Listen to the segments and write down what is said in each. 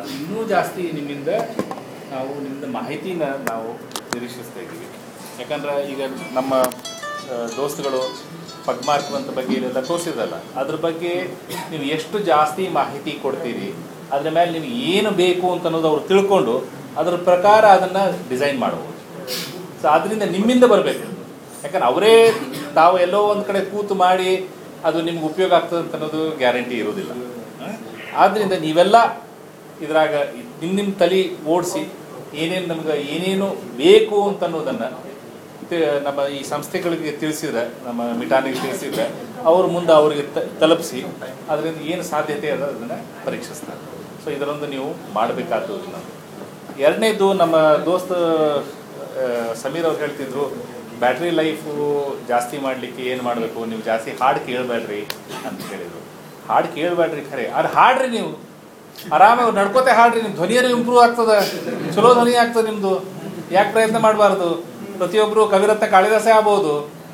ಇನ್ನೂ ಜಾಸ್ತಿ ನಿಮ್ಮಿಂದ ನಾವು ನಿಮ್ಮಿಂದ ಮಾಹಿತಿನ ನಾವು ನಿರೀಕ್ಷಿಸ್ತಾ ಇದ್ದೀವಿ ಯಾಕಂದ್ರೆ ಈಗ ನಮ್ಮ ಆ, ದೋಸ್ತುಗಳು ಪದ್ಮಾರ್ಕವಂತ ಬಗ್ಗೆ ಇಲ್ಲೆಲ್ಲ ತೋರಿಸಿದ್ರಲ್ಲ ಅದ್ರ ಬಗ್ಗೆ ನೀವು ಎಷ್ಟು ಜಾಸ್ತಿ ಮಾಹಿತಿ ಕೊಡ್ತೀರಿ ಅದ್ರ ಮೇಲೆ ನಿಮ್ಗೆ ಏನು ಬೇಕು ಅಂತ ಅನ್ನೋದು ಅವ್ರು ತಿಳ್ಕೊಂಡು ಅದ್ರ ಪ್ರಕಾರ ಅದನ್ನು ಡಿಸೈನ್ ಮಾಡ್ಬೋದು ಸೊ ಅದರಿಂದ ನಿಮ್ಮಿಂದ ಬರಬೇಕು ಯಾಕಂದ್ರೆ ಅವರೇ ತಾವು ಎಲ್ಲೋ ಒಂದು ಕಡೆ ಕೂತು ಮಾಡಿ ಅದು ನಿಮ್ಗೆ ಉಪಯೋಗ ಆಗ್ತದೆ ಅಂತ ಅನ್ನೋದು ಗ್ಯಾರಂಟಿ ಇರೋದಿಲ್ಲ ಆದ್ದರಿಂದ ನೀವೆಲ್ಲ ಇದ್ರಾಗ ನಿಮ್ಮ ನಿಮ್ಮ ತಲೆ ಓಡಿಸಿ ಏನೇನು ನಮ್ಗೆ ಏನೇನು ಬೇಕು ಅಂತ ಅನ್ನೋದನ್ನು ನಮ್ಮ ಈ ಸಂಸ್ಥೆಗಳಿಗೆ ತಿಳಿಸಿದ್ರೆ ನಮ್ಮ ಮಿಟಾನಿಗೆ ತಿಳಿಸಿದ್ರೆ ಅವ್ರ ಮುಂದೆ ಅವರಿಗೆ ತ- ತಲುಪಿಸಿ ಅದರಿಂದ ಏನು ಸಾಧ್ಯತೆ ಅದ ಅದನ್ನು ಪರೀಕ್ಷಿಸ್ತಾರೆ ಸೊ ಇದರೊಂದು ನೀವು ಮಾಡಬೇಕಾಗ್ತದೆ ನಾವು ಎರಡನೇದು ನಮ್ಮ ದೋಸ್ತ ಆ, ಸಮೀರ್ ಅವ್ರು ಹೇಳ್ತಿದ್ರು ಬ್ಯಾಟ್ರಿ ಲೈಫು ಜಾಸ್ತಿ ಮಾಡಲಿಕ್ಕೆ ಏನು ಮಾಡಬೇಕು ನೀವು ಜಾಸ್ತಿ ಹಾಡು ಕೇಳಬೇಡ್ರಿ ಅಂತ ಹೇಳಿದರು ಹಾಡು ಕೇಳಬೇಡ್ರಿ ಖರೆ ಅದು ಹಾಡ್ರಿ ನೀವು ಆರಾಮಾಗಿ ನಡ್ಕೋತೆ ಹಾಡ್ರಿ ನಿಮ್ಮ ಧ್ವನಿಯನ್ನು ಇಂಪ್ರೂವ್ ಆಗ್ತದೆ ಚಲೋ ಧ್ವನಿ ಆಗ್ತದೆ ನಿಮ್ಮದು ಯಾಕೆ ಪ್ರಯತ್ನ ಮಾಡಬಾರ್ದು ಪ್ರತಿಯೊಬ್ಬರು ಕವಿರತ್ನ ಕಾಳಿದಾಸೆ ಆಗ್ಬೋದು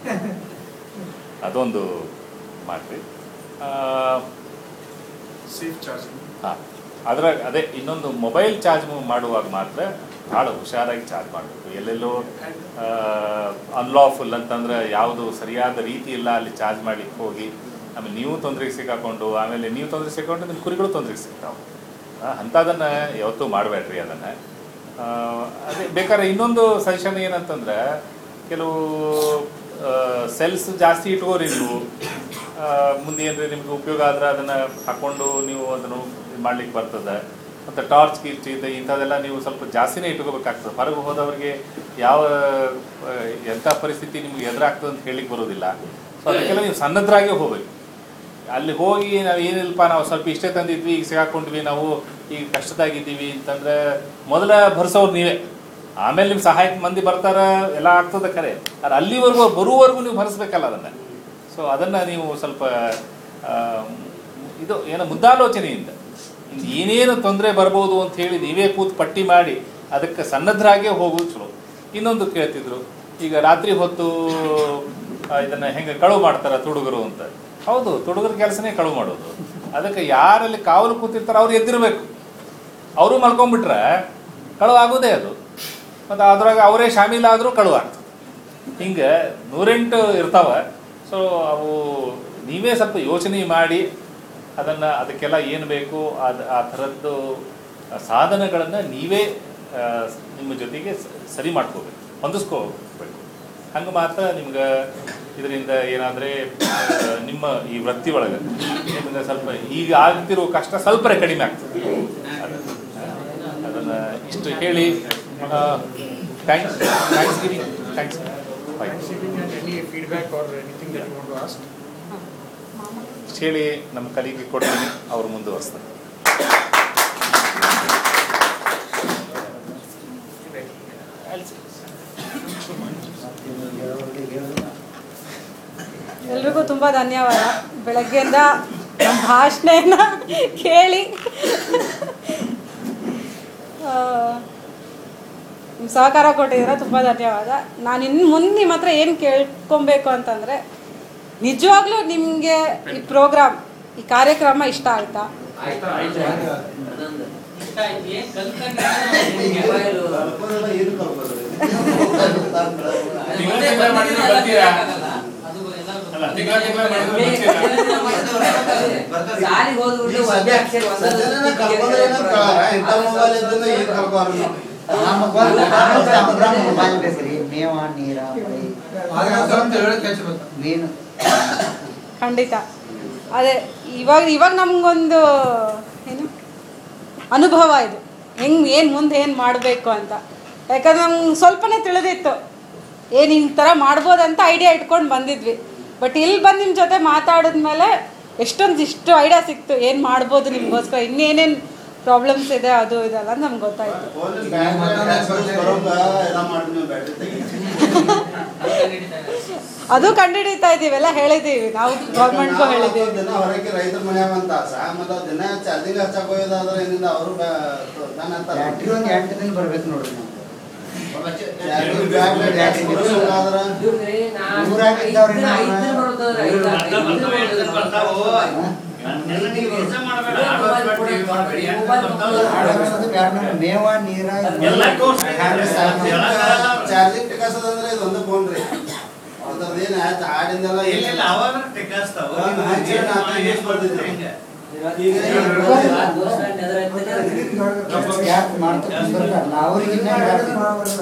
ಅದೊಂದು ಮಾಡ್ರಿ ಆ, ಸೇಫ್ ಚಾರ್ಜಿಂಗ್ ಹಾಂ ಅದ್ರಾಗ ಅದೇ ಇನ್ನೊಂದು ಮೊಬೈಲ್ ಚಾರ್ಜ್ ಮಾಡುವಾಗ ಮಾತ್ರ ಭಾಳ ಹುಷಾರಾಗಿ ಚಾರ್ಜ್ ಮಾಡಬೇಕು ಎಲ್ಲೆಲ್ಲೋ ಅನ್ಲಾಫುಲ್ ಅಂತಂದ್ರೆ ಯಾವುದು ಸರಿಯಾದ ರೀತಿ ಇಲ್ಲ ಅಲ್ಲಿ ಚಾರ್ಜ್ ಮಾಡ್ಲಿಕ್ಕೆ ಹೋಗಿ ಆಮೇಲೆ ನೀವು ತೊಂದರೆಗೆ ಸಿಕ್ಕಾಕೊಂಡು ಆಮೇಲೆ ನೀವು ತೊಂದರೆ ಸಿಕ್ಕೊಂಡು ನಿಮ್ಮ ಕುರಿಗಳು ತೊಂದರೆಗೆ ಸಿಗ್ತಾವೆ ಅಂಥದನ್ನು ಯಾವತ್ತೂ ಮಾಡಬೇಡ್ರಿ ಅದನ್ನು ಅದೇ ಬೇಕಾದ್ರೆ ಇನ್ನೊಂದು ಸಜೆಷನ್ ಏನಂತಂದ್ರೆ ಕೆಲವು ಸೆಲ್ಸ್ ಜಾಸ್ತಿ ಇಟ್ಕೋರಿ ನೀವು ಆ, ಮುಂದೆ ಏನ್ರಿ ನಿಮ್ಗೆ ಉಪಯೋಗ ಆದ್ರೆ ಅದನ್ನು ಹಾಕೊಂಡು ನೀವು ಅದನ್ನು ಇದು ಮಾಡ್ಲಿಕ್ಕೆ ಬರ್ತದೆ ಮತ್ತು ಟಾರ್ಚ್ ಗೀರ್ಚ್ ಇದೆ ಇಂಥದ್ದೆಲ್ಲ ನೀವು ಸ್ವಲ್ಪ ಜಾಸ್ತಿನೇ ಇಟ್ಕೋಬೇಕಾಗ್ತದೆ ಹೊರಗೆ ಹೋದವರಿಗೆ ಯಾವ ಆ, ಎಂಥ ಪರಿಸ್ಥಿತಿ ನಿಮ್ಗೆ ಎದುರಾಗ್ತದೆ ಅಂತ ಹೇಳಿಕ್ಕೆ ಬರೋದಿಲ್ಲ ಸೊ ಅದಕ್ಕೆಲ್ಲ ನೀವು ಸನ್ನದ್ಧರಾಗೇ ಹೋಗ್ಬೇಕು ಅಲ್ಲಿ ಹೋಗಿ ನಾವು ಏನಿಲ್ಲಪ್ಪ ನಾವು ಸ್ವಲ್ಪ ಇಷ್ಟೇ ತಂದಿದ್ವಿ ಈಗ ಸಿಗಾಕೊಂಡ್ವಿ ನಾವು ಈಗ ಕಷ್ಟದಾಗಿದ್ದೀವಿ ಅಂತಂದ್ರೆ ಮೊದಲ ಭರಿಸೋರು ನೀವೇ ಆಮೇಲೆ ನಿಮ್ಮ ಸಹಾಯಕ್ಕೆ ಮಂದಿ ಬರ್ತಾರ ಎಲ್ಲ ಆಗ್ತದೆ ಖರೆ ಆದ್ರೆ ಅಲ್ಲಿವರೆಗೂ ಬರುವವರೆಗೂ ನೀವು ಭರಿಸ್ಬೇಕಲ್ಲ ಅದನ್ನು ಸೊ ಅದನ್ನು ನೀವು ಸ್ವಲ್ಪ ಆ, ಇದು ಏನೋ ಮುದ್ದಾಲೋಚನೆಯಿಂದ ಇನ್ನು ಏನೇನು ತೊಂದರೆ ಬರ್ಬೋದು ಅಂತ ಹೇಳಿ ನೀವೇ ಕೂತು ಪಟ್ಟಿ ಮಾಡಿ ಅದಕ್ಕೆ ಸನ್ನದ್ಧರಾಗೇ ಹೋಗೋದು ಚಲೋ ಇನ್ನೊಂದು ಕೇಳ್ತಿದ್ರು ಈಗ ರಾತ್ರಿ ಹೊತ್ತು ಆ, ಇದನ್ನ ಹೆಂಗೆ ಕಳುವು ಮಾಡ್ತಾರ ತುಡುಗರು ಅಂತ ಹೌದು ತುಡುಗರ ಕೆಲಸನೇ ಕಳುವು ಮಾಡೋದು ಅದಕ್ಕೆ ಯಾರಲ್ಲಿ ಕಾವಲು ಕೂತಿರ್ತಾರೋ ಅವ್ರು ಎದ್ದಿರ್ಬೇಕು ಅವರು ಮಲ್ಕೊಂಡ್ಬಿಟ್ರೆ ಕಳುವು ಆಗೋದೇ ಅದು ಮತ್ತು ಅದ್ರಾಗ ಅವರೇ ಶಾಮೀಲಾದರೂ ಕಳುವು ಆಗ್ತದೆ ಹಿಂಗೆ ನೂರೆಂಟು ಇರ್ತಾವ ಸೊ ಅವು ನೀವೇ ಸ್ವಲ್ಪ ಯೋಚನೆ ಮಾಡಿ ಅದನ್ನು ಅದಕ್ಕೆಲ್ಲ ಏನು ಬೇಕು ಅದು ಆ ಥರದ್ದು ಸಾಧನಗಳನ್ನು ನೀವೇ ಆ, ನಿಮ್ಮ ಜೊತೆಗೆ ಸ- ಸರಿ ಮಾಡ್ಕೋಬೇಕು ಹೊಂದಿಸ್ಕೋಬೇಕು ಹಂಗೆ ಮಾತ್ರ ನಿಮ್ಗೆ ಇದರಿಂದ ಏನಾದರೆ ನಿಮ್ಮ ಈ ವೃತ್ತಿ ಒಳಗೆ ನಿಮ್ಗೆ ಸ್ವಲ್ಪ ಈಗ ಆಗ್ತಿರೋ ಕಷ್ಟ ಸ್ವಲ್ಪ ಕಡಿಮೆ ಆಗ್ತದೆ ಅದನ್ನು ಇಷ್ಟು ಹೇಳಿ thanks thanks Giri thanks bye Any feedback or anything that you want to ask? ಇಷ್ಟು ಹೇಳಿ ನಮ್ಮ ಕಲಿಗೆ ಕೊಡ್ತೀನಿ ಅವ್ರು ಮುಂದುವರಿಸ್ತಾರೆ ಎಲ್ರಿಗೂ ತುಂಬ ಧನ್ಯವಾದ ಬೆಳಗ್ಗೆಯಿಂದ ನಮ್ಮ ಭಾಷಣೆನ ಕೇಳಿ ಆ, ನಿಮ್ ಸಹಕಾರ ಕೊಟ್ಟಿದ್ದೀರ ತುಂಬ ಧನ್ಯವಾದ ನಾನು ಇನ್ನು ಮುಂದೆ ನಿಮ್ಮ ಹತ್ರ ಏನು ಕೇಳ್ಕೊಬೇಕು ಅಂತಂದರೆ ನಿಜವಾಗ್ಲೂ ನಿಮಗೆ ಈ ಪ್ರೋಗ್ರಾಮ್ ಈ ಕಾರ್ಯಕ್ರಮ ಇಷ್ಟ ಆಯ್ತಾ ತಿಂಗಳ ತಿಂಗಳ ಮಾಡಿದ್ರೆ ಬರ್ತೀರಾ ಅಲ್ಲ ತಿಂಗಳ ತಿಂಗಳ ಮಾಡಿದ್ರೆ ಬರ್ತೀರಾ ಸಾಲಿಗೆ ಹೋದ್ಬಿಟ್ಟು ಒಂದೇ ಅಕ್ಷರ ಸಜ್ಜನನ ಕಲ್ಪನೆ ಏನಂತ ಕೇಳಾರ? ಇಂಥ ಮೊಬೈಲ್ ಇದ್ದನ್ನ ಏನ್ ಕಲ್ಕೋರು ನಾವು? ಮೊಬೈಲ್ ಬೇಕ್ರಿ ಮೇವ ನೀರ ಮೀನು ಖಂಡಿತ ಅದೇ ಇವಾಗ ಇವಾಗ ನಮಗೊಂದು ಏನು ಅನುಭವ ಇದು ಹೆಂಗೆ ಏನು ಮುಂದೆ ಏನು ಮಾಡಬೇಕು ಅಂತ ಯಾಕಂದ್ರೆ ನಮ್ಗೆ ಸ್ವಲ್ಪನೇ ತಿಳಿದಿತ್ತು ಏನು ಈ ಥರ ಮಾಡ್ಬೋದಂತ ಐಡಿಯಾ ಇಟ್ಕೊಂಡು ಬಂದಿದ್ವಿ ಬಟ್ ಇಲ್ಲಿ ಬಂದು ನಿಮ್ಮ ಜೊತೆ ಮಾತಾಡಿದ್ಮೇಲೆ ಎಷ್ಟೊಂದು ಇಷ್ಟು ಐಡಿಯಾ ಸಿಕ್ತು ಏನು ಮಾಡ್ಬೋದು ನಿಮಗೋಸ್ಕರ ಇನ್ನೇನೇನು ಪ್ರಾಬ್ಲಮ್ಸ್ ಇದೆ ಅದು ಇದೆಲ್ಲ ಅಂತ ನಮ್ಗೆ ಗೊತ್ತಾಯಿತು ಫೋನಿನ ಬ್ಯಾಟ್ರಿ ನೆಟ್ವರ್ಕ್ ಬರೋಂಗ ಎಲ್ಲ ಮಾಡಿ ನೀವು ಬ್ಯಾಟ್ರಿ ತೆಗೀರಿ. ಅದು ಕಂಡುಹಿಡಿತಾ ಇದ್ದೀವಿ ಎಲ್ಲ ಹೇಳಿದ್ದೀವಿ ನಾವು ಗೌರ್ಮೆಂಟ್ಗೂ ನಾವು ಹೇಳಿದ್ದೀವಿ ದಿನ ಹೊರಗೆ ರೈತರ ಮನ್ಯಾಗ ಅಂತ ಆಸ ಮತ್ತೆ ಅವ್ರ್ ದಿನ ಚಾರ್ಜಿಂಗ್ ಹಚ್ಚಕ್ ಹೋಗೋದಾದ್ರೆ ಏನಿಲ್ಲ ಅವರು ತಾನ ಬ್ಯಾಟ್ರಿ ಒಂದು ಎಂಟು ದಿನ ಬರ್ಬೇಕು ನೋಡ್ರಿ ನಾವು ಆದ್ರ ಊರಾಗ ಇದ್ದವ್ರಿ ನಾವು. ಆಡೋದು ಬ್ಯಾಡ ನಮ್ಗೆ ಮೇವ ನೀರ ಎಲ್ಲ ತೋರ್ಸಿ. ಹ್ಯಾಂಡ್ ಸಾಕು. ಚಾರ್ಜಿಂಗ್ ಟಿಕಾಸದಂದ್ರೆ ಇದು ಒಂದು ಫೋನ್ ರೀ ಅದ್ರದ್ದೇನು ಆಯ್ತು ಹಾಡಿಂದೆಲ್ಲ ಇಲ್ಲ ಇಲ್ಲ ಅವಾಗ ಟೆಕ್ಕಾಸ್ತಾವ ಹಾ, ಹಚ್ಚಿರ ನಾಲ್ಕು ಯೂಸ್ ಮಾಡ್ತಿದ್ರು. ಈಗ ಯಾಕೆ ಮಾಡ್ತಾ ಕುಂದ್ರಲ್ಲ ಅವ್ರಿಗೆ ಇನ್ನ ಜಾಸ್ತಿ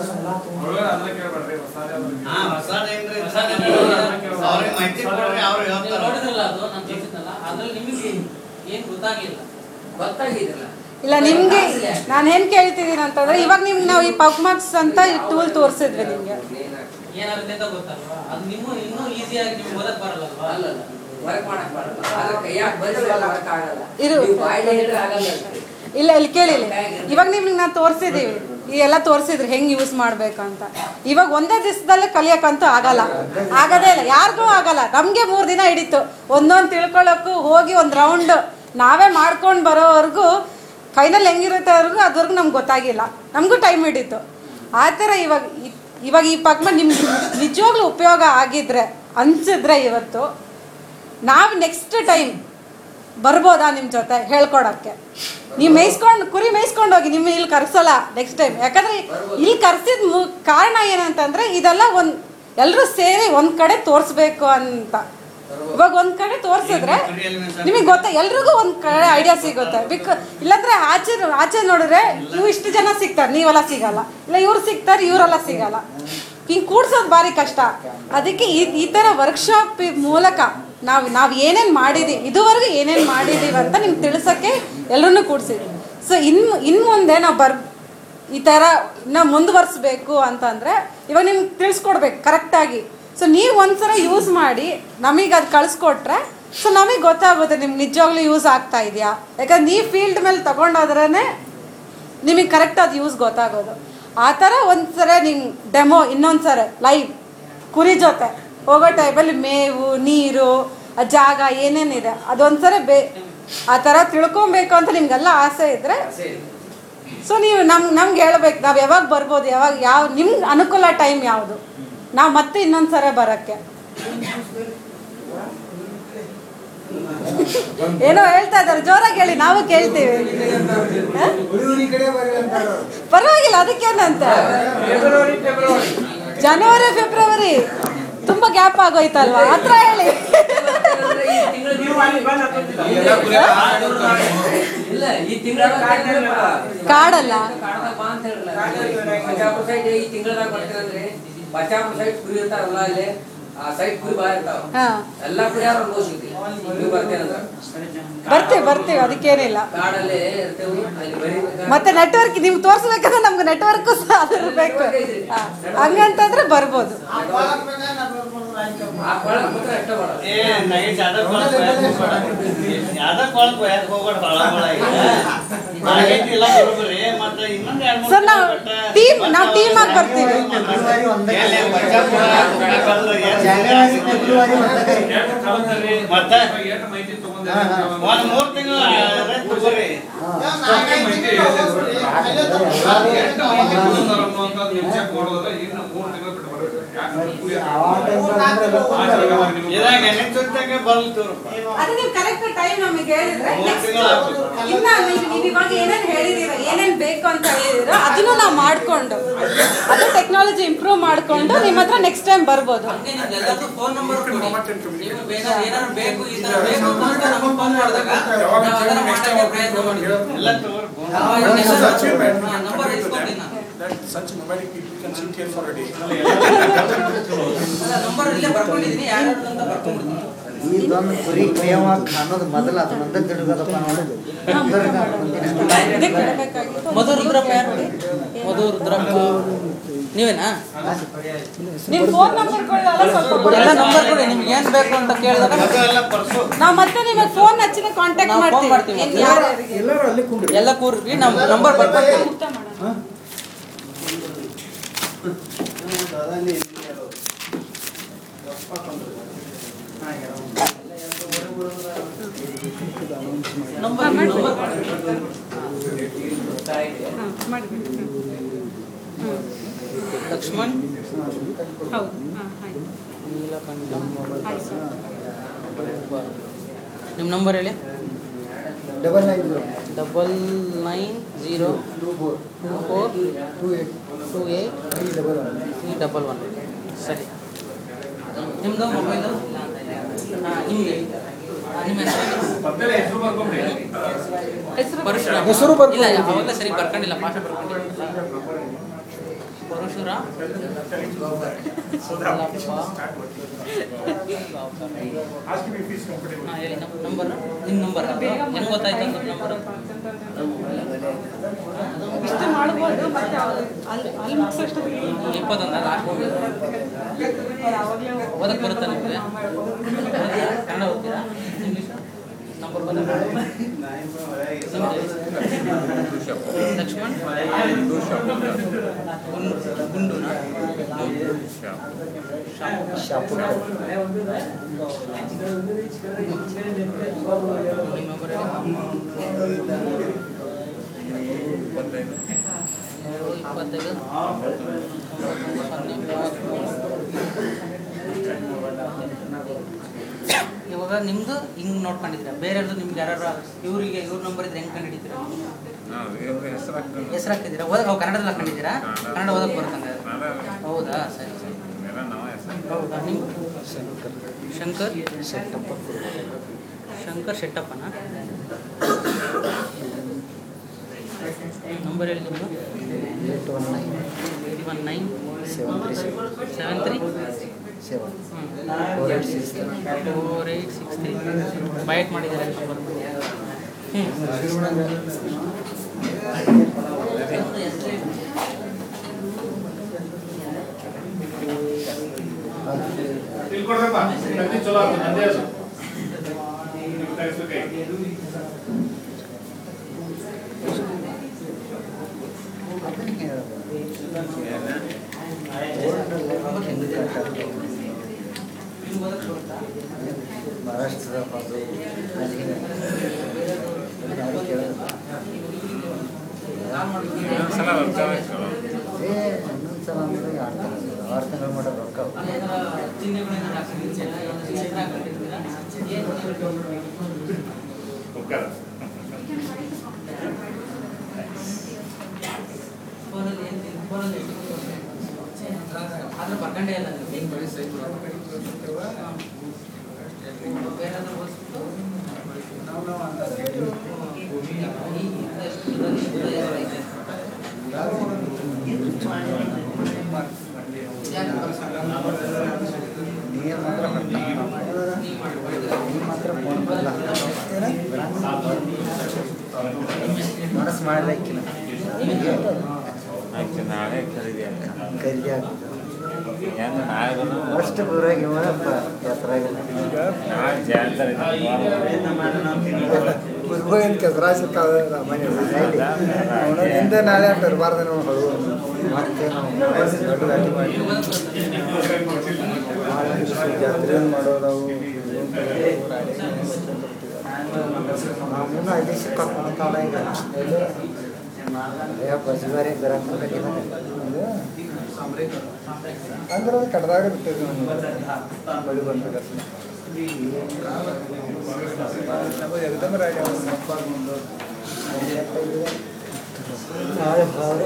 ಹಾ ಹೊಸದೇನ್ರಿ ಅವ್ರಿಗೆ ಮಾಹಿತಿ ಕೊಡ್ರಿ ಅವ್ರು ನೀವು ಹೇಳ್ತಾರೆ ನೋಡಿದ್ರಲ್ಲ ಅದು ನಾನು ತೋರಿಸಿದ್ನಲ್ಲ ಅದ್ರಲ್ಲಿ ನಿಮಗೆ ಏನ್ ಗೊತ್ತಾಗಿಲ್ಲ ಗೊತ್ತಾಗಿದ್ರಲ್ಲ ಇಲ್ಲ ನಿಮಗೆ ನಾನು ಏನು ಕೇಳ್ತಿದ್ದೀನಿ ಅಂತಂದ್ರೆ ಇವಾಗ ನಿಮ್ಗೆ ನಾವು ಈ ಪಬ್ಮಾರ್ಕ್ಸ್ ಅಂತ ಈ ಟೂಲ್ ತೋರಿಸಿದ್ವಿ ನಿಮಗೆ ಏನಾಗುತ್ತೆ ಅಂತ ಗೊತ್ತಲ್ವಾ ಅದು ನಿಮ್ಮ ಇನ್ನೂ ಈಸಿಯಾಗಿ ನಿಮ್ಗೆ ಓದಕ್ ಬರಲ್ಲಲ್ವಾ ಅಲ್ಲಲ್ಲ ವರ್ಕ್ ಮಾಡಕ್ ಬರಲ್ಲ ಅದ್ರ ಕೈಯಾಗ ಬಂದ್ರೆ ವರ್ಕ್ ಆಗಲ್ಲ ಇರು. ನೀವು ಬಾಯ್ಲಿ ಹೇಳಿದ್ರೆ ಆಗಲ್ಲ ಅಷ್ಟೇ. ಇಲ್ಲ ಇಲ್ಲಿ ಕೇಳಿಲ್ಲ ಇವಾಗ ನಿಮ್ಗೆ ನಾವು ತೋರಿಸಿದ್ದೀವಿ ಈ ಎಲ್ಲ ತೋರಿಸಿದ್ರಿ ಹೆಂಗೆ ಯೂಸ್ ಮಾಡಬೇಕು ಅಂತ ಇವಾಗ ಒಂದೇ ದಿವಸದಲ್ಲೇ ಕಲಿಯೋಕ್ಕಂತೂ ಆಗಲ್ಲ ಆಗೋದೇ ಇಲ್ಲ ಯಾರಿಗೂ ಆಗಲ್ಲ ನಮಗೆ ಮೂರು ದಿನ ಹಿಡಿತು ಒಂದೊಂದು ತಿಳ್ಕೊಳ್ಳೋಕ್ಕೂ ಹೋಗಿ ಒಂದು ರೌಂಡ್ ನಾವೇ ಮಾಡ್ಕೊಂಡು ಬರೋವರೆಗೂ ಕೈನಲ್ಲಿ ಹೆಂಗಿರುತ್ತೆ ಅವ್ರಿಗೂ ಅದ್ವರೆಗೂ ನಮ್ಗೆ ಗೊತ್ತಾಗಿಲ್ಲ ನಮಗೂ ಟೈಮ್ ಹಿಡಿತು ಆ ಥರ ಇವಾಗ ಇ- ಇವಾಗ ಈ ಪಗ್ಮ ನಿಮ್ಗೆ ನಿಜವಾಗ್ಲೂ ಉಪಯೋಗ ಆಗಿದ್ರೆ ಅನ್ಸಿದ್ರೆ ಇವತ್ತು ನಾವು ನೆಕ್ಸ್ಟ್ ಟೈಮ್ ಬರ್ಬೋದಾ ನಿಮ್ಮ ಜೊತೆ ಹೇಳ್ಕೊಡೋಕ್ಕೆ ನೀವು ಮೇಯ್ಸ್ಕೊಂಡು ಕುರಿ ಮೇಯ್ಸ್ಕೊಂಡು ಹೋಗಿ ನಿಮ್ಮ ಇಲ್ಲಿ ಕರ್ಸಲ್ಲ ನೆಕ್ಸ್ಟ್ ಟೈಮ್ ಯಾಕಂದ್ರೆ ಇಲ್ಲಿ ಕರ್ಸಿದ ಮು ಕಾರಣ ಏನಂತಂದ್ರೆ ಇದೆಲ್ಲ ಒಂದು ಎಲ್ಲರೂ ಸೇರಿ ಒಂದು ಕಡೆ ತೋರಿಸ್ಬೇಕು ಅಂತ ಇವಾಗ ಒಂದು ಕಡೆ ತೋರಿಸಿದ್ರೆ ನಿಮಗೆ ಗೊತ್ತಾ ಎಲ್ರಿಗೂ ಒಂದು ಕಡೆ ಐಡಿಯಾ ಸಿಗುತ್ತೆ ಬಿಕ್ ಇಲ್ಲಾಂದ್ರೆ ಆಚೆ ಆಚೆ ನೋಡಿದ್ರೆ ನೀವು ಇಷ್ಟು ಜನ ಸಿಗ್ತಾರೆ ನೀವೆಲ್ಲ ಸಿಗಲ್ಲ ಇಲ್ಲ ಇವ್ರು ಸಿಗ್ತಾರೆ ಇವರೆಲ್ಲ ಸಿಗಲ್ಲ ಹಿಂಗೆ ಕೂಡ್ಸೋದು ಭಾರಿ ಕಷ್ಟ ಅದಕ್ಕೆ ಈ ಈ ಥರ ವರ್ಕ್ಶಾಪ್ ಮೂಲಕ ನಾವು ನಾವು ಏನೇನು ಮಾಡಿದ್ದೀವಿ ಇದುವರೆಗೂ ಏನೇನು ಮಾಡಿದ್ದೀವಿ ಅಂತ ನಿಮ್ಗೆ ತಿಳಿಸೋಕ್ಕೆ ಎಲ್ಲರನ್ನೂ ಕೂಡಿಸಿದ್ವಿ ಸೊ ಇನ್ನು ಇನ್ನು ಮುಂದೆ ನಾವು ಬರ್ ಈ ಥರ ನಾವು ಮುಂದುವರಿಸ್ಬೇಕು ಅಂತಂದರೆ ಇವಾಗ ನಿಮ್ಗೆ ತಿಳಿಸ್ಕೊಡ್ಬೇಕು ಕರೆಕ್ಟಾಗಿ ಸೊ ನೀವು ಒಂದ್ಸಲ ಯೂಸ್ ಮಾಡಿ ನಮಗೆ ಅದು ಕಳಿಸ್ಕೊಟ್ರೆ ಸೊ ನಮಗೆ ಗೊತ್ತಾಗುತ್ತೆ ನಿಮ್ಗೆ ನಿಜವಾಗ್ಲೂ ಯೂಸ್ ಆಗ್ತಾ ಇದೆಯಾ ಯಾಕಂದ್ರೆ ನೀವು ಫೀಲ್ಡ್ ಮೇಲೆ ತೊಗೊಂಡೋದ್ರೇ ನಿಮಗೆ ಕರೆಕ್ಟ್ ಅದು ಯೂಸ್ ಗೊತ್ತಾಗೋದು ಆ ಥರ ಒಂದ್ಸಲ ನಿಮ್ಗೆ ಡೆಮೋ ಇನ್ನೊಂದು ಸಲ ಲೈವ್ ಕುರಿ ಜೊತೆ ಹೋಗೋ ಟೈಮಲ್ಲಿ ಮೇವು ನೀರು ಆ ಜಾಗ ಏನೇನಿದೆ ಅದೊಂದ್ಸಲ ಬೇ ಆ ಥರ ತಿಳ್ಕೊಬೇಕು ಅಂತ ನಿಮ್ಗೆಲ್ಲ ಆಸೆ ಇದ್ದರೆ ಸೊ ನೀವು ನಮ್ ನಮ್ಗೆ ಹೇಳ್ಬೇಕು ನಾವು ಯಾವಾಗ ಬರ್ಬೋದು ಯಾವಾಗ ಯಾವ ನಿಮ್ಗೆ ಅನುಕೂಲ ಟೈಮ್ ಯಾವುದು ನಾವು ಮತ್ತೆ ಇನ್ನೊಂದು ಸಲ ಬರೋಕ್ಕೆ ಏನೋ ಹೇಳ್ತಾ ಇದ್ದಾರೆ ಜೋರಾಗಿ ಹೇಳಿ ನಾವು ಕೇಳ್ತೀವಿ ಹ? ಪರವಾಗಿಲ್ಲ ಅದಕ್ಕೇನಂತ ಜನವರಿ ಫೆಬ್ರವರಿ ತುಂಬಾ ಗ್ಯಾಪ್ ಆಗೋಯ್ತಲ್ವಾ ಹತ್ರ ಹೇಳಿ ಇಲ್ಲ ಈ ತಿಂಗಳ ಕಾಡಲ್ಲ ಕಾಡ್ದಾಗ ಬಾ ಅಂತ ಹೇಳಿರಲ್ಲ ಬಚಾಪುರ ಸೈಡ್ ಈ ತಿಂಗಳದಾಗ ಬರ್ತೀರಂದ್ರೆ ಬಚಾಪುರ ಸೈಡ್ ಕುರಿ ಇರ್ತಾರಲ್ಲ ಅಲ್ಲಿ ಆ ಸೈಡ್ ಕುರಿ ಬಾ ಇರ್ತಾವ ಹಾ ಎಲ್ಲಾ ಕುರಿ ಯಾರು ಅನ್ಭವಿಸಿದ್ವಿ ನೀವು ಬರ್ತೀರಂದ್ರ ಬರ್ತೀವಿ ಬರ್ತೀವಿ ಅದಕ್ಕೇನಿಲ್ಲ ಕಾಡಲ್ಲೇ ಇರ್ತೇವೆ ಅಲ್ಲಿ ಬರೀ ಮತ್ತೆ ನೆಟ್ವರ್ಕ್ ನಿಮ್ಗೆ ತೋರಿಸ್ಬೇಕಂದ್ರೆ ನಮ್ಗೆ ನೆಟ್ವರ್ಕ್ ಸಹ ಅದು ಬೇಕು ಹಾ. ಹಂಗಂತಂದ್ರೆ ಬರ್ಬೋದು ಆ ಕೊಳ ಮಾತ್ರ ಅಷ್ಟೇ ಮಾಡೋದು ಏ ನೈಟ್ ಯಾವ್ದೋ ಕೊಳಕ್ ಹೋಗಕ್ ಹೋಗ್ಬೇಡ. ಯಾವ್ದೋ ಕೊಳಕ್ ಹೋಗಕ್ ಹೋಗ್ಬೇಡ ಹೊಳ ಹೊಳ ಈಗ. ಆಗೈತಿ ಇಲ್ಲ ಬರೋಬ್ಬರಿ. ಮತ್ತೆ ಇನ್ನೊಂದ್ ಎರಡ್ ಮೂರ್ ಸರ್ ನಾವು ತಿಂಗ್ಳು ಟೀಮ್ ಬಿಟ್ಟ ನಾವು ಟೀಮ್ ಆಗಿ ಬರ್ತೀವಿ ಫೆಬ್ರವರಿ ಒಂದಕ್ಕೆ ಎಲ್ಲಿ ಬಚಾಪುರ, ಕುಕ್ಕಡಕಲ್ಲು, ಎಲ್ಲಿ ಜಾನ್ವರಿ ಫೆಬ್ರವರಿ ಒಂದಕ್ಕೆ ಮತ್ತೆ ಹಾ, ಹಾ. ಒಂದ್ ಮೂರ್ ತಿಂಗಳು ತಗೋರಿ ಇದಾಗ ನೆನೆಗ್ ಸುತ್ತಾಗೆ ಬರ್ಲ್ತವ್ರಪ್ಪ. ಅದು ನೀವು ಕರೆಕ್ಟ್ ಟೈಮ್ ನಮಗೆ ಹೇಳಿದ್ರೆ ಮೂರ್ next ತಿಂಗಳು ಆಗ್ಬೋದು. ಇನ್ನ ನೀವು ನೀವು ಇವಾಗ ಏನೇನು ಹೇಳಿದೀರ ಏನೇನು ಬೇಕು ಅಂತ ಹೇಳಿದಿರೋ ಅದನ್ನು ನಾವು ಮಾಡ್ಕೊಂಡು ಅದು ಟೆಕ್ನಾಲಜಿ ಇಂಪ್ರೂವ್ ಮಾಡ್ಕೊಂಡು ನಿಮ್ಮ ಹತ್ರ ನೆಕ್ಸ್ಟ್ ಟೈಮ್ ಬರ್ಬೋದು ಹಂಗೆ ನಿಮ್ದು ಎಲ್ಲರದ್ದು ಫೋನ್ ನಂಬರ್ ಕೊಡಿ ನೀವು ಬೇಕಾದ್ರೆ ಏನಾದ್ರು ಬೇಕು ಈ ತರ ಬೇಕು ಅಂತ ನಮಗೆ ಫೋನ್ ಮಾಡಿದಾಗ ನಾವು ಅದನ್ನ ಮಾಡಕ್ಕೆ ಪ್ರಯತ್ನ ಮಾಡ್ತೀವಿ ಎಲ್ಲ ತಗೋರಿ ಫೋನ್. ನಂಬರ್ ಇಸ್ಕೊತೀನಿ ನಾನು That such nomadic people can sit here for a day. ಅಲ್ಲ ನಂಬರ್ ಇಲ್ಲೇ ಬರ್ಕೊಂಡಿದ್ದೀನಿ ಯಾರು ಅಂತ ಬರ್ಕೊಂಡ್ಬಿಡ್ತೀನಿ ಇದೊಂದು ಕುರಿ ಮೇವ ಅನ್ನೋದು ಮೊದಲು ಅದನ್ನೊಂದೇ ತಿಳ್ಕೋದಪ್ಪ ನೋಡಿ ಇದಕ್ಕೆ ಕೊಡಬೇಕಾಗಿತ್ತು ಮಧು ರುದ್ರಪ್ಪ ಯಾರು ಮಧು ರುದ್ರಪ್ಪ ನೀವೇನಾ ನಿಮ್ಮ ಫೋನ್ ನಂಬರ್ ಕೊಡಲ್ಲ ಸ್ವಲ್ಪ ಎಲ್ಲ ನಂಬರ್ ಕೊಡಿ ನಿಮ್ಗೆ ಏನ್ ಬೇಕು ಅಂತ ಕೇಳಿದಾಗ ಅದು ಎಲ್ಲ ಪರ್ಸು ನಾವು ಮತ್ತೆ ನಿಮಗೆ ಫೋನ್ ಹಚ್ಚಿನ ಕಾಂಟ್ಯಾಕ್ಟ್ ನಾವು phone ಮಾಡ್ತೀವಿ ಮಾಡ್ತೀವಿ. ಏನ್ ಯಾರ್ಯಾರಿಗೆ ಎಲ್ಲರೂ ಅಲ್ಲೇ ಕುಂಡ್ರಿ ಎಲ್ಲ ಕೂರ್ರಿ ನಮ್ಮ ನಂಬರ್ ಬರ್ಕೊಡ್ತೀವಿ ಊಟ ಮಾಡೋಣ ಅದಲ್ಲಿ ಇಲ್ಲಿ ಇರೋದು. ದಪ್ಪ ಕೊಂಡ್ರು. ನಂಬರ್ ನಂಬರ್ ಹಾಂ ಮಾಡಿಬಿಡಿ ಹ್ಞೂ ಲಕ್ಷ್ಮಣ್ ಹೌದು ಹಾಂ ಆಯ್ತು ನೀಲಕಂಠ ಆಯ್ತು ಸರ್ ನಿಮ್ಮ ನಂಬರ್ ಹೇಳಿ double nine zero double nine zero two four two four two eight two eight three double one three double one ಸರಿ ನಿಮ್ಮದು ಮೊಬೈಲು ಹಾಂ ನಿಮಗೆ ನಿಮ್ಮ ಹೆಸರು ಪರಶುರಾಮ್ ಹೆಸರು ಬರ್ಕೊಳ್ಳಿ. ಇಲ್ಲ ಅವಾಗಲೇ ಸರಿ ಬರ್ಕೊಂಡಿಲ್ಲ ಭಾಷೆ ಬರ್ಕೊಂಡಿಲ್ಲ ಪರಶುರಾಮ್ ಹಾಂ ಹೇಳಿ ನಮ್ಮ ನಂಬರ್ ನಿಮ್ಮ ನಂಬರ್ ಹೆಂಗೆ ಗೊತ್ತಾಯ್ತು ನಿಮ್ಮ ನಂಬರ್ ಇಷ್ಟು ಮಾಡ್ಬೋದು ಮತ್ತೆ ಅವ್ರು ಅಲ್ಲಿ ಅಲ್ಲಿ ಮುಗಿಸೋಷ್ಟೊತ್ತಿಗೆ ಇಪ್ಪತ್ತೊಂದು ಲಾಸ್ಟ್ ಅವಾಗಲೇ ಓದಕ್ಕೆ ಬರುತ್ತಾ ನಿಮಗೆ ಕನ್ನಡ ಓದ್ತೀರಾ ಇಂಗ್ಲೀಷ್ ನಂಬರ್ ಬಂದ ಲಕ್ಷ್ಮಣ್ ಗುಂಡು- ಗುಂಡುನಾ ಶಾಪುರ ನಿಮ್ಮ ನಂಬರ್ ಮೂರು ಇಪ್ಪತ್ತೈದು ಸೊನ್ನೆ ಇವಾಗ ನಿಮ್ದು ಹಿಂಗ್ ನೋಡ್ಕೊಂಡಿದ್ದೀರಾ ಬೇರೆಯವ್ರದ್ದು ನಿಮ್ಗೆ ಯಾರು ಇವರಿಗೆ ಇವ್ರ ನಂಬರ್ ಇದ್ರೆ ಹೆಂಗ್ ಕಂಡಿದ್ದೀರಾ ಹೆಸರು ಹಾಕಿದ್ದೀರಾ ಓದಕ್ ನಾವು ಕನ್ನಡದಲ್ಲಿ ಹಾಕೊಂಡಿದ್ದೀರಾ ಕನ್ನಡ ಓದಕ್ ಬರುತ್ತಂಗ ಹೌದಾ ಸರಿ ಸರಿ ಹೌದಾ ನಿಮ್ ಶಂಕರ್ ಶೆಟ್ಟಪ್ಪ ಶಂಕರ್ ಶೆಟ್ಟಪ್ಪನ ನಂಬರ್ ಹೇಳಿ ನಿಮ್ಮದು eight one nine eight one nine seven three seven three seven four eight six four eight six three ಬೈಟ್ ಮಾಡಿದ್ದಾರೆ ಹ್ಞೂ ತಿಳ್ಕೊಡ್ರಪ್ಪ ನಂದಿ ಚಲೋ ಆಗ್ತದೆ ನಂದೇ ಅದು ಕೈ ಮಹಾರಾಷ್ಟ್ರದ ಪಾಸು ಯಾರು ಕೇಳೋದಿಲ್ಲ ಏ ಇನ್ನೊಂದು ಸಲ ಅಂದ್ರೆ ಆರು ತಿಂಗಳು ಆರು ತಿಂಗಳು ಮಟ್ಟ ರೊಕ್ಕ ಉಪ್ಕಾರ ಆದ್ರೆ ಬರ್ಕಂಡೇ ಇಲ್ಲ ನೀವು ನೀರು ಮಾತ್ರ ಹೊಟ್ಟ ನೀರು ಮಾತ್ರ ಫೋನ್ ಬರಲ್ಲ ಮನಸ್ಸು ಮಾಡಬೇಕಿಲ್ಲ ನಾಳೆ ಖರೀದಿ ಖರೀದಿ ಆಗ್ತದೆ ಹೆಂಗ ನಾಳೆ ಅಷ್ಟು ಊರಾಗ ಇವನಪ್ಪ ಜಾತ್ರಾಗಿಲ್ಲ ನಾಳೆ ಜಾತ್ರೆ ಗುರುಗೋವಿಂದ ಕೆಸರಾಸಿ ಹಿಂದೆ ನಾಳೆ ಅಂತ ಇರಬಾರ್ದು ನಾವು ಹೊಳು ಮತ್ತೆ ನಾವು ದೊಡ್ಡ ಗಾಡಿ ಮಾಡಿ ಜಾತ್ರೆ ಮಾಡೋದವು ನಮ್ಮನ್ನ ಐದು ದಿವಸ ಕರ್ಕೊಂತಾಳ ಈಗ ಅಯ್ಯ ಬಸ್ ಬೇರೆ ಬರಕ್ಕೆ ಅಂದ್ರೆ ಅದು ಕಡ್ದಾಗ ಬಿಟ್ಟಿದ್ವಿ ಬಳಿ ಬಂದ್ಬೇಕು ಎಕ್ದಮ್ ರಾಡಿ ನಾಳೆ ಭಾವ್ರೆ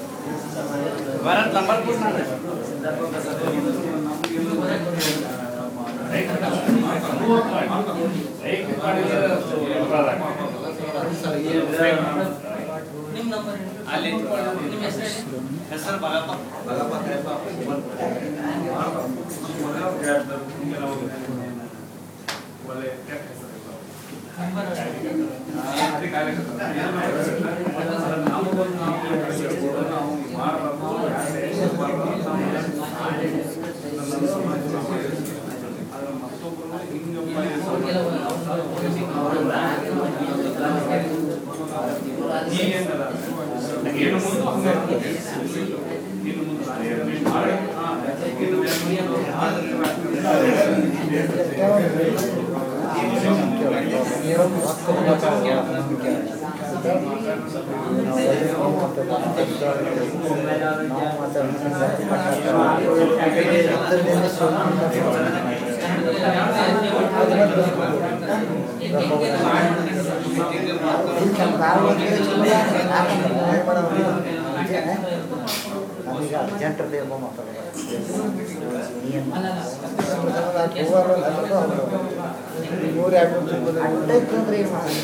ನಿಮ್ಮ ನಂಬರ್ ಅಲ್ಲಿ ನಿಮ್ಮ ಹೆಸರು ಹೇಳಿ ಹೆಸರು ಬಾಗಪ್ಪ ನಾವು ನಮಗೆ ಅರ್ಜೆಂಟ್ ಬೇಕು ನೂರ ಎರಡು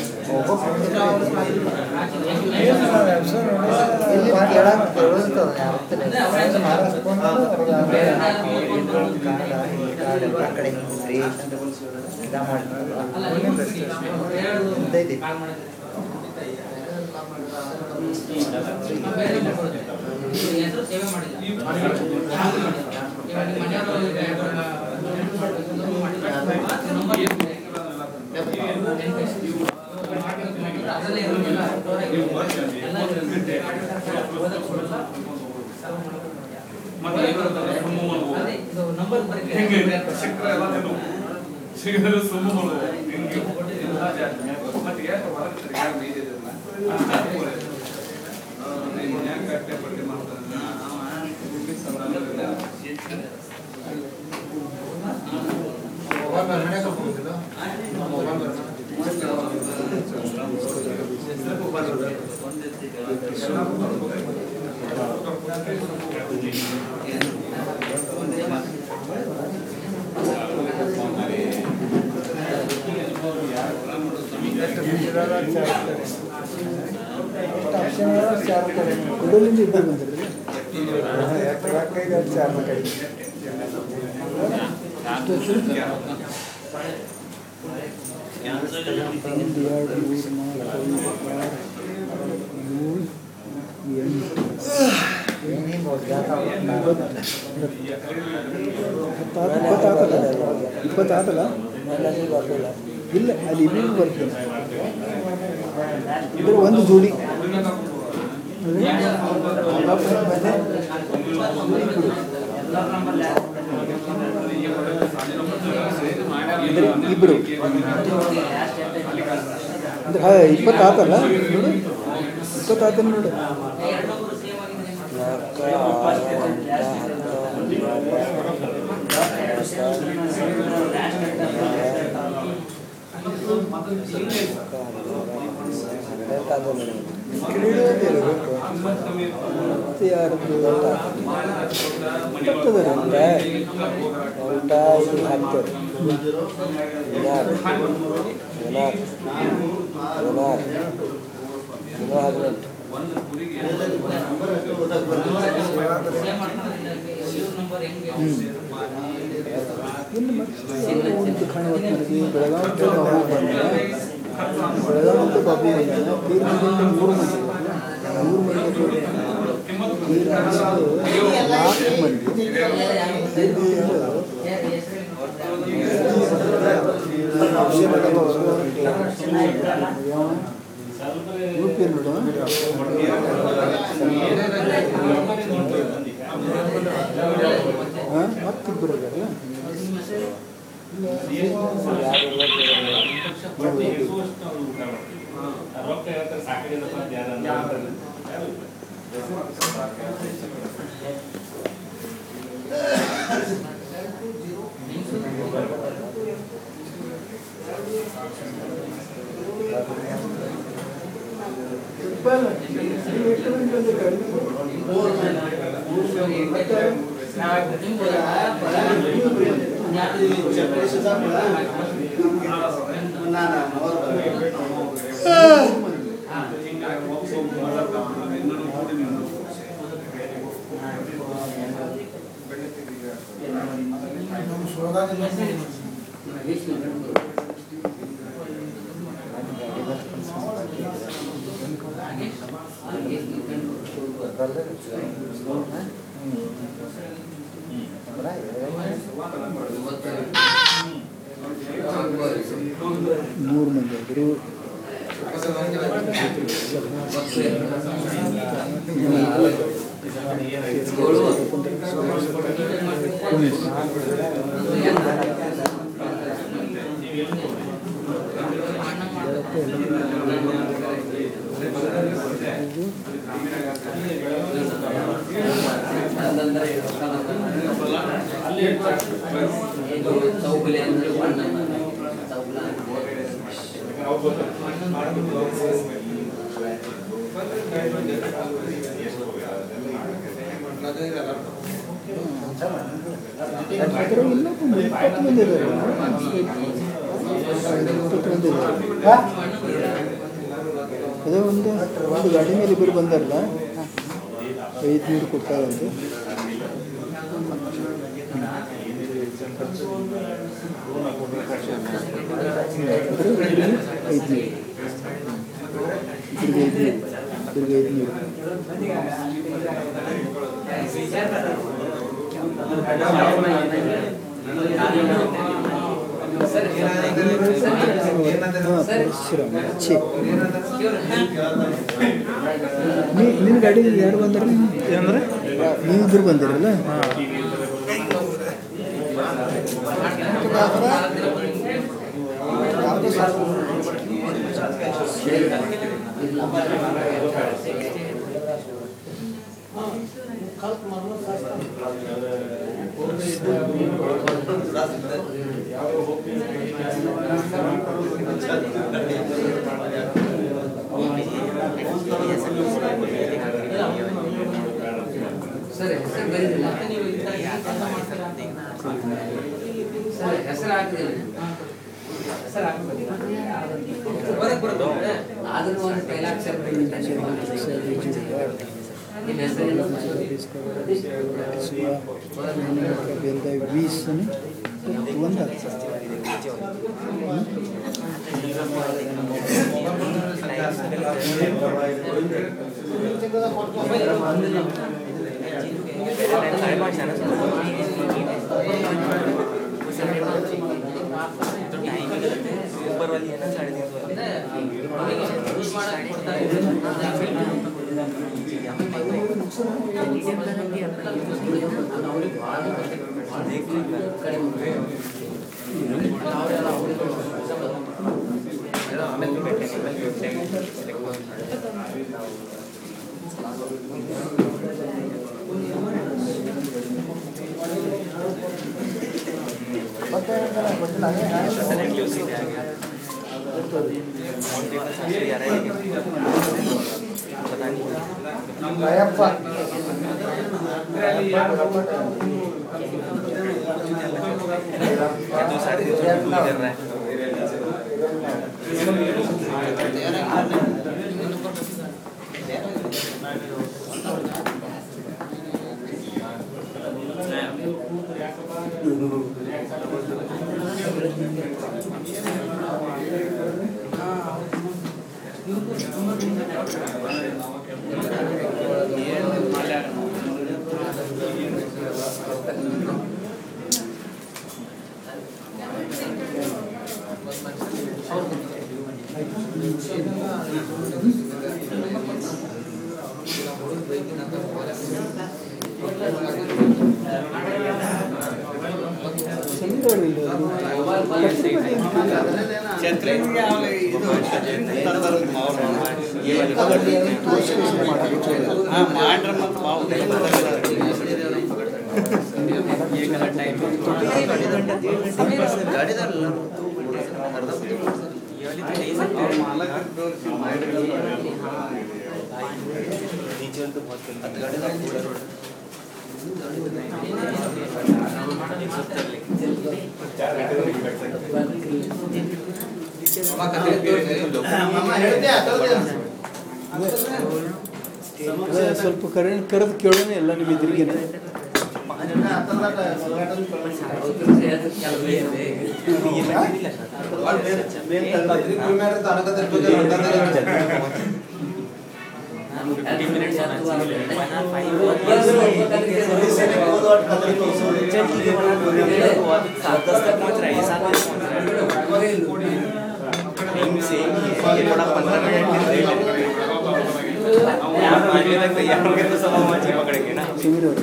ಹೆಸರು ಸೇವೆ ಮಾಡಿಲ್ಲ ನಂಬರ್ ಸಿಗದ್ರೆ ಸುಮ್ಮನೆ ಹಿಂಗೆ ಎಲ್ಲ ಜಾಸ್ತಿ ಮತ್ತೆ ಯಾಕೆ ಹೊರಗೆ ತಿರ್ಗಾಡ್ ಮೇಯ್ದಿದ್ರಲ್ಲ? ಆ, ಅದು ಒಳ್ಳೆ. ಆ, ನೀನ್ ಯಾಕೆ ಕಟ್ಟೆ ಪಟ್ಟೆ ಮಾಡ್ತಾನೆ? ಕುಡಲಿಂದ ಇಬ್ಬರು ಬಂದಿರಲಿ ಎರಡು ಚಾರ್ ಕಡೆ ಒಂದು ಎರಡು ಮೂರು ನಾಲ್ಕು ಐದು ಆರು ಏಳು ಎಂಟು ಇಪ್ಪತ್ತಾತಲ್ಲ ಇಪ್ಪತ್ತಾತಲ್ಲ ಇಲ್ಲ ಅಲ್ಲಿ ಇನ್ನೂ ಬರ್ತೀನಿ ಇದ್ರ ಒಂದು ಜೋಡಿ ಇದ್ರೆ ಇಬ್ಬರು ಅಂದ್ರೆ ಹಾ ಇಪ್ಪತ್ತಾತಲ್ಲ ನೋಡು ಇಪ್ಪತ್ತಾತ ನೋಡು ಮತ್ತೆ ಯಾರದ್ದು ಹತ್ತದಲ್ಲ ಹತ್ತು ಇನ್ನು ಮತ್ತೆ ಒಂದು ಕಾಣುವ ನನಗೆ ಬೆಳಗಾವಿ ಬಾಬು ಬಂದ ಬೆಳಗಾವಿ ಅಂತ ಬಾಬು ಬಂದ ತೀರ್ ಮಂದಿಯಿಂದ ಮೂರು ಮಂದಿ ಮೂರು ಮಂದಿ ತೀರ್ ಮಂದಿಯಿಂದ ನಾಲ್ಕು ಮಂದಿ ತೀರ್ ಉಡುಪಿ ನೋಡು ಹಾಂ ಮತ್ತಿಬ್ಬರು ಅದಾರಲ್ಲ ರೊಕ್ಕ ಹೇಳ್ತಾರೆ ಸಾಕಾಗಿದ್ದಪ್ಪ ಅಂತ ಯಾರು ಅಂತಾರೆ. ಮೂರು ಮಂದಿ ಆದರು ಚೌಗುಲಿ ಅಂದ್ರೆ ಬಣ್ಣ ಚೌಗುಲ ಅದರ ಇನ್ನೊಬ್ಬ ಇಪ್ಪತ್ತು ಮಂದಿ ಇದ್ದಾರೆ ಇಪ್ಪತ್ತು ಮಂದಿ ಇದ್ದಾರೆ ಅದೇ ಒಂದು ಒಂದು ಗಾಡಿ ಮೇಲೆ ಇಬ್ಬರು ಬಂದಾರಲ್ಲ ಐದುನೂರು ಕೊಟ್ಟಾರಂತೆ ಐದುನೂರು ಇಬ್ಬರಿಗೆ ಐದುನೂರು ಇಬ್ಬರಿಗೆ ಐದುನೂರು ಹಾಂ ಪರಶುರಾಮ ಛೇ ನೀ ನಿನ್ನ ಗಾಡಿ ಯಾರು ಬಂದಾರ ಏನಂದ್ರೆ ನೀವಿಬ್ಬರು ಬಂದಿರಲ್ಲ ಸರಿ ಹೆಸರು ಬರೀದಿಲ್ಲ ಸರಿ ಹೆಸರು ಹಾಕಿದಿಲ್ಲ ಹೆಸರು ಹಾಕಬೇಕು ಆದ್ರೂ ಒಂದು ಕೈಲಾಕ್ಷರ ನಿಮ್ಮ ಹೆಸರೇನು वीस ಒಂದು ಛತ್ರಿಗೆ ಅವನು ಇದು ಛತ್ರಿಗೆ ತಂದರು ಹಾಂ ಮಾಡ್ರೆ ಮತ್ತು ಭಾಳ ಅದೇ ಸ್ವಲ್ಪ ಕರೆ ಕರೆದು ಕೇಳೋಣ ಎಲ್ಲ ನಿಮ್ಮ ಎದುರಿಗೇನೆ ಸಮೀರ್ ಅವರು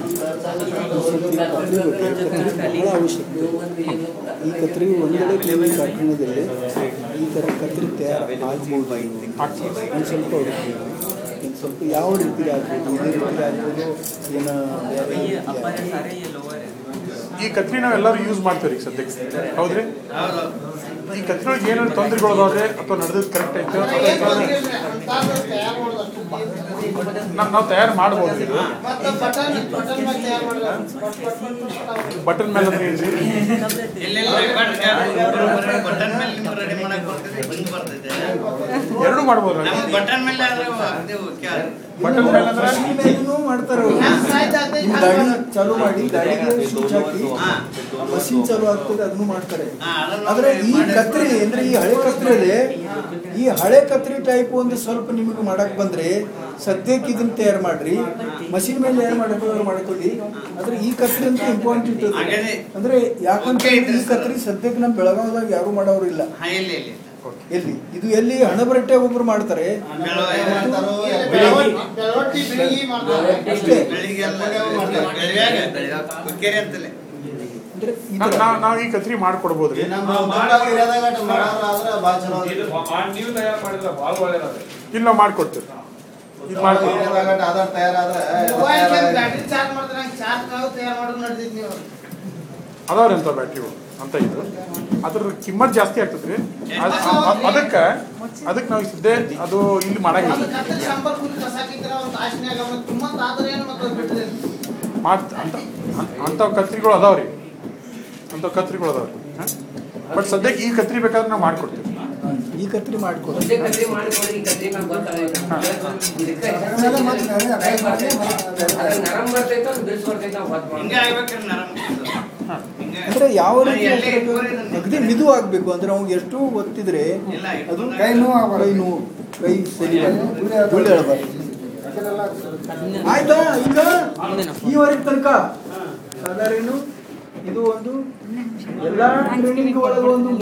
ಬಹಳ ಅವಶ್ಯಕತೆ ಈ ಕತ್ರಿಗೆ ಒಂದೆಡೆ ಕ್ಲೀನಿಂಗ್ ಕಾರ್ಖಾನೆದಲ್ಲಿ ಈ ಥರ ಕತ್ರಿ ತಯಾರು ಆಗ್ಬೋದು ಒಂದು ಸ್ವಲ್ಪ ಹುಡುಕಿ ಒಂದು ಸ್ವಲ್ಪ ಯಾವ ರೀತಿ ಆಗ್ಬೋದು ಇದೇ ರೀತಿ ಆಗ್ಬೋದು ಏನೋ ಬೇರೆ ರೀತಿ ಆಗ್ಬೋದು? ಈ ಕತ್ರಿ ನಾವೆಲ್ಲರೂ ಯೂಸ್ ಮಾಡ್ತೀವಿ ಈಗ ಸದ್ಯಕ್ಕೆ ಹೌದ್ರಿ ಹೌದು ಈ ಕತ್ರಿ ಒಳಗೆ ಏನಾದ್ರು ತೊಂದರೆಗಳದಾವ್ರೆ ಅಥವಾ ನಡೆದಿದ್ದು ಕರೆಕ್ಟ್ ಐತೆ ನಾವು ನಾವು ತಯಾರು ಮಾಡ್ಬೋದು ಬಟನ್ ಮೇಲೆ ಅಂದ್ರೆ ಏನ್ರಿ ಎಲ್ಲೆಲ್ಲ ಬಟನ್ ಮೇಲೆ ನಿಮ್ಗೆ ರೆಡಿ ಮಾಡಕ್ ಬರ್ತೈತೆ ಹಿಂಗ್ ಬರ್ತೈತೆ ಎರಡೂ ಮಾಡ್ಬೋದು ನಮ್ ಬಟನ್ ಮೇಲೆ ಆದ್ರೆ ಅದೇ ಓಕೆ ಬಟನ್ ಮೇಲೆ ಅಂದ್ರೆ ಮೇಲೂ ಮಾಡ್ತಾರೆ ಅವ್ರು. ನಿಮ್ ಗಾಡಿ ಚಾಲು ಮಾಡಿ ಗಾಡಿಗೆ ಸ್ವಿಚ್ ಹಾಕಿ ಮಷಿನ್ ಚಾಲು ಆಗ್ತದೆ ಅದನ್ನು ಮಾಡ್ತಾರೆ ಆದ್ರೆ ಈ ಕತ್ರಿ ಅಂದ್ರೆ ಈ ಹಳೆ ಕತ್ರಿ ಇದೆ ಈ ಹಳೆ ಕತ್ರಿ ಟೈಪ್ ಒಂದು ಸ್ವಲ್ಪ ನಿಮಗೆ ಮಾಡಕ್ ಬಂದ್ರೆ ಸದ್ಯಕ್ಕೆ ಇದನ್ನ ತಯಾರು ಮಾಡ್ರಿ ಮಷಿನ್ ಮೇಲೆ ಏನ್ ಮಾಡಬೇಕು ಮಾಡ್ಕೊಳ್ಳಿ ಆದ್ರೆ ಈ ಕತ್ರಿ ಅಂತ ಇಂಪಾರ್ಟೆಂಟ್ ಹಾಗಾದ್ರೆ ಅಂದ್ರೆ ಯಾಕಂತ ಈ ಕತ್ರಿ ಸದ್ಯಕ್ಕೆ ನಮ್ಮ ಬೆಳಗಾವದಾಗ ಯಾರು ಮಾಡೋರು ಇಲ್ಲ ಹಾ ಇಲ್ಲಿ ಇಲ್ಲಿ ಎಲ್ಲಿ ಇದು ಎಲ್ಲಿ ಹಣಬರಟ್ಟೆ ಒಬ್ರು ಮಾಡ್ತಾರೆ ಅಷ್ಟೇ ಬೆಳಿಗ್ಗೆ ಎಲ್ಲ ಬೆಳಿಗ್ಗೆ ಕುಕ್ಕೇರಿ ಅಂತಲೇ ಅಂದ್ರೆ ಈ ನಾವ್- ತರ ನಾವ್ ನಾವು ಈ ಕತ್ರಿ ಮಾಡ್ಕೊಡ್ಬೋದ್ರಿ ನಮ್ಮ ಮಂಗಳೂರು ಏರಿಯಾದಾಗ ಮಾಡೋರು ಆದ್ರೆ ಭಾಳ ಚಲೋ ಇದು ಮಾ- ನೀವು ತಯಾರು ಮಾಡಿದ್ರೆ ಭಾಳ ಒಳ್ಳೇದಾದ್ರೆ ಇಲ್ಲ ನಾವು ಮಾಡ್ಕೊಡ್ತೀವಿ ಇದು ಮಾಡ್ಕೊಡ್ತೀವಿ ಏರಿಯಾದಾಗ ಆಧಾರ್ ತಯಾರಾದ್ರೆ ಅದಾವ್ರಿ ಅಂತ ಬ್ಯಾಟ್ರಿಗಳು ಅಂತ ಇದು ಅದ್ರ ಕಿಮ್ಮತ್ ಜಾಸ್ತಿ ಆಗ್ತದ್ರಿ ಅದ್- ಅದ್- ಅದಕ್ಕ ಅದಕ್ಕೆ ನಾವು ಸದ್ಯ ಅದು ಇಲ್ಲಿ ಮಾಡಂಗಿಲ್ಲ ಮಾತ್ ಅಂತ ಅಂಥವು ಕತ್ರಿಗಳು ಅದಾವ್ರಿ ಅಂಥವು ಕತ್ರಿಗಳು ಅದಾವ್ರಿ ಬಟ್ ಸದ್ಯಕ್ಕೆ ಈ ಕತ್ರಿ ಬೇಕಾದ್ರೆ ನಾವು ಮಾಡ್ಕೊಡ್ತೀವಿ ಈ ಕತ್ರಿ ಮಾಡ್ಕೊಡಿ ಒಂದೇ ಕತ್ರಿ ಮಾಡಿಕೊಡಿ ಈ ಕತ್ರಿ ಮೇಲೆ ಬರ್ತಾನೆ ಇದಕ್ಕೆ ಅದ್ರಲ್ಲಿ ನರಂ ಬರ್ತೈತೋ ಬಿರ್ಸ್ ಬರ್ತೈತೋ ಗೊತ್ತು ಹಿಂಗೆ ಆಗ್ಬೇಕ್ರಿ ನರಮ್ ಹಿಂಗೆ ಅಂದ್ರೆ ಯಾವ ರೀತಿ ಎಲ್ಲಿ ಆಗ್ಬೇಕು? ಇಟ್ಕೊರಿ ಇದನ್ನ? ಅಗದಿ ಮಿದು ಆಗ್ಬೇಕು ಅಂದ್ರೆ ಅವ್ನಿಗೆ ಎಷ್ಟು ಒತ್ತಿದ್ರೆ ಇಲ್ಲ, ಅದು ಇಟ್ಕೊಂಡಾಗ- ಕೈ ನೋವು ಕೈ ನೋವು ಕೈ ಸರಿ ಗುಳ್ಳೆ ಎಳ್ಬಾರ್ದು. ಆಯ್ತಾ ಈಗ ಈವರೆಗೆ ತನಕ ಸಾಧಾರಣ ಇದು ಒಂದು ಎಲ್ಲಾ ಟ್ರೈನಿಂಗ್ ಒಳಗೆ ಒಂದು